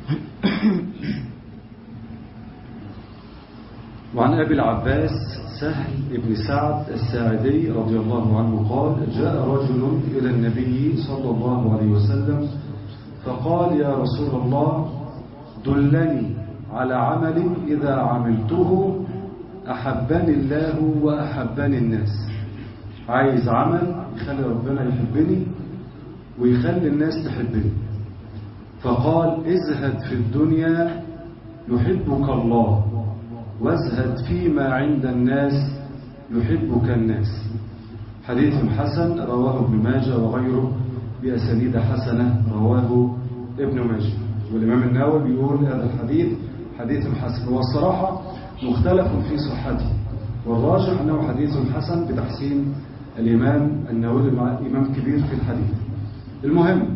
وعن أبي العباس سهل بن سعد الساعدي رضي الله عنه قال جاء رجل إلى النبي صلى الله عليه وسلم فقال يا رسول الله دلني على عمل إذا عملته أحبني الله وأحبني الناس عايز عمل يخلي ربنا يحبني ويخلي الناس تحبني فقال ازهد في الدنيا يحبك الله وازهد فيما عند الناس يحبك الناس حديث حسن رواه ابن ماجه وغيره بأسانيد حسنة رواه ابن ماجه والإمام النووي بيقول هذا الحديث حديث حسن والصراحة مختلف في صحته والراجح أنه حديث حسن بتحسين الإمام النووي مع إمام كبير في الحديث المهم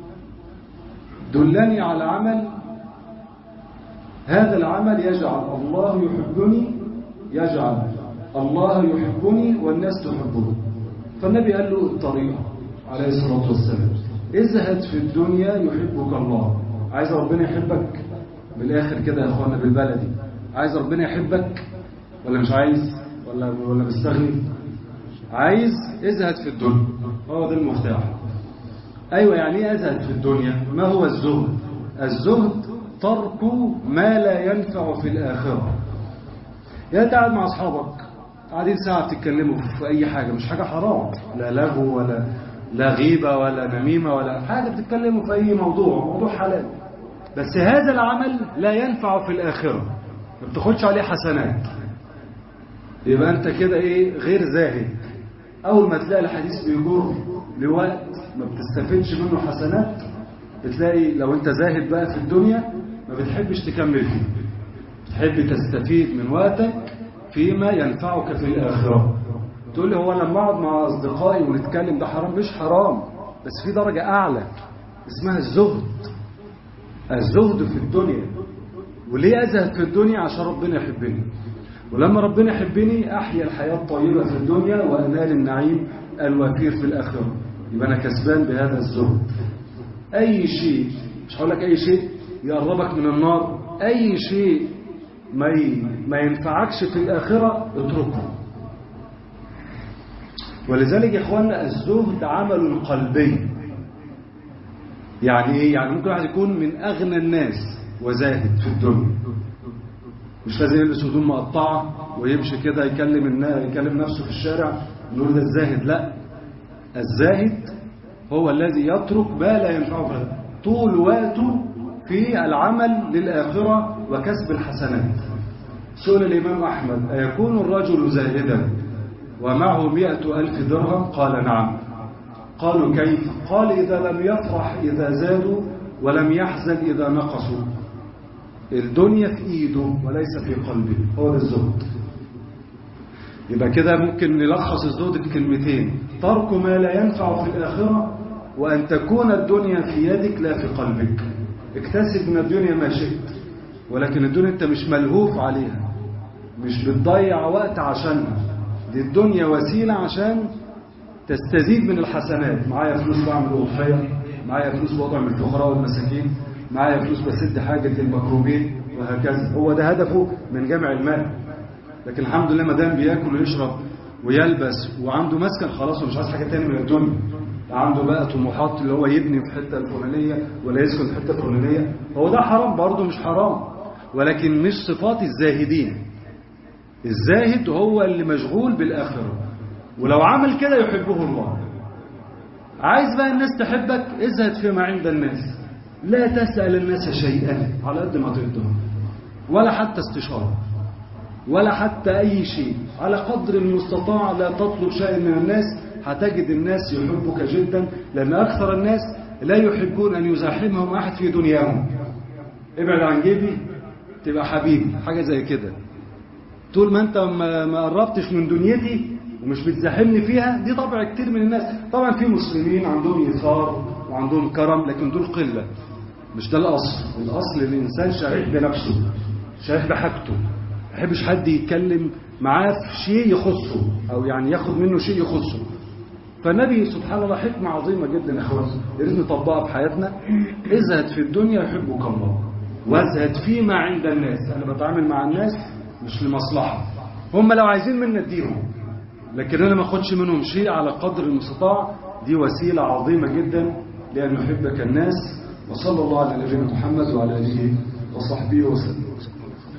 دلني على عمل هذا العمل يجعل الله يحبني يجعل الله يحبني والناس تحبني فالنبي قال له الطريقة عليه الصلاة والسلام ازهد في الدنيا يحبك الله عايز ربنا يحبك بالآخر كده يا أخوانا بالبلدي عايز ربنا يحبك ولا مش عايز ولا ولا مستغني عايز ازهد في الدنيا هو ده المفتاح أيوة يعني ايه ازهد في الدنيا ما هو الزهد الزهد ترك ما لا ينفع في الآخرة يا انت قاعد مع أصحابك قاعدين ساعة بتتكلموا في أي حاجة مش حاجة حرام لا لغو ولا لا غيبة ولا نميمة ولا حاجة بتتكلموا في أي موضوع موضوع حلال بس هذا العمل لا ينفع في الآخرة ما بتاخدش عليه حسنات يبقى أنت كده إيه غير زاهد أول ما تلاقي الحديث بيجر لوقت ما بتستفدش منه حسنات بتلاقي لو أنت زاهد بقى في الدنيا ما بتحبش تكمل فيه بتحب تستفيد من وقتك فيما ينفعك في الآخرة تقول لي هو لما اقعد مع أصدقائي ونتكلم ده حرام مش حرام بس في درجة أعلى اسمها الزهد الزهد في الدنيا وليه أزهد في الدنيا عشان ربنا يحبني ولما ربنا يحبني أحيا الحياة الطيبة في الدنيا وأنال النعيم الوفير في الآخرة يبقى أنا كسبان بهذا الزهد أي شيء مش هقول لك أي شيء يقربك من النار أي شيء ما ما ينفعكش في الآخرة اتركه ولذلك يا إخواننا الزهد عمل قلبي يعني إيه؟ يعني ممكن واحد يكون من أغنى الناس وزاهد في الدنيا مش لازم يلبس هدوم مقطعة ويمشي كده يكلم الناس يكلم نفسه في الشارع نقول ده الزاهد لا الزاهد هو الذي يترك ما لا ينفعه طول وقته في العمل للآخرة وكسب الحسنات سئل الإمام أحمد أيكون الرجل زاهدا ومعه مئة ألف درهم قال نعم قالوا كيف قال إذا لم يفرح إذا زادوا ولم يحزن إذا نقصوا الدنيا في إيده وليس في قلبه هو ده الزهد يبقى كده ممكن نلخص الزهد في كلمتين ترك ما لا ينفع في الآخرة وأن تكون الدنيا في يدك لا في قلبك اكتسب من الدنيا ما شئت ولكن الدنيا انت مش ملهوف عليها مش بتضيع وقت عشانها دي الدنيا وسيلة عشان تستزيد من الحسنات معايا فلوس بعمل أضحية معايا فلوس بطعم الفقراء والمساكين معايا فلوس بسد حاجة المكروبين وهكذا هو ده هدفه من جمع المال لكن الحمد لله ما دام بياكل ويشرب ويلبس وعنده مسكن خلاص ومش عايز حاجة تاني من الدنيا عنده بقى طموحات اللي هو يبني في الحته الفلانيه ولا يسكن في الحته الفلانيه هو ده حرام برضه مش حرام ولكن مش صفات الزاهدين الزاهد هو اللي مشغول بالآخرة ولو عمل كده يحبه الله عايز بقى الناس تحبك ازهد فيما عند الناس لا تسأل الناس شيئا على قد ما تقدر ولا حتى استشارة ولا حتى أي شيء على قدر المستطاع لا تطلب شيء من الناس هتجد الناس يحبك جدا لأن أكثر الناس لا يحبون أن يزاحمهم أحد في دنياهم ابعد عن جيبي تبقى حبيبي حاجة زي كده طول ما أنت ما قربتش من دنيتي ومش بتزاحمني فيها دي طبع كتير من الناس طبعا في مسلمين عندهم إيثار وعندهم كرم لكن دول قلة مش ده الأصل الأصل الإنسان شريح بنفسه شريح بحاجته ما يحبش حد يتكلم معاه في شيء يخصه أو يعني ياخد منه شيء يخصه فالنبي سبحان الله حكمة عظيمة جدا يا اخوان يا ريت نطبقها في حياتنا ازهد في الدنيا يحبك الله وازهد فيما عند الناس انا بتعامل مع الناس مش لمصلحه هم لو عايزين منا اديهم لكن انا ما اخدش منهم شيء على قدر المستطاع دي وسيله عظيمه جدا لان يحبك الناس وصلى الله على نبينا محمد وعلى اله وصحبه وسلم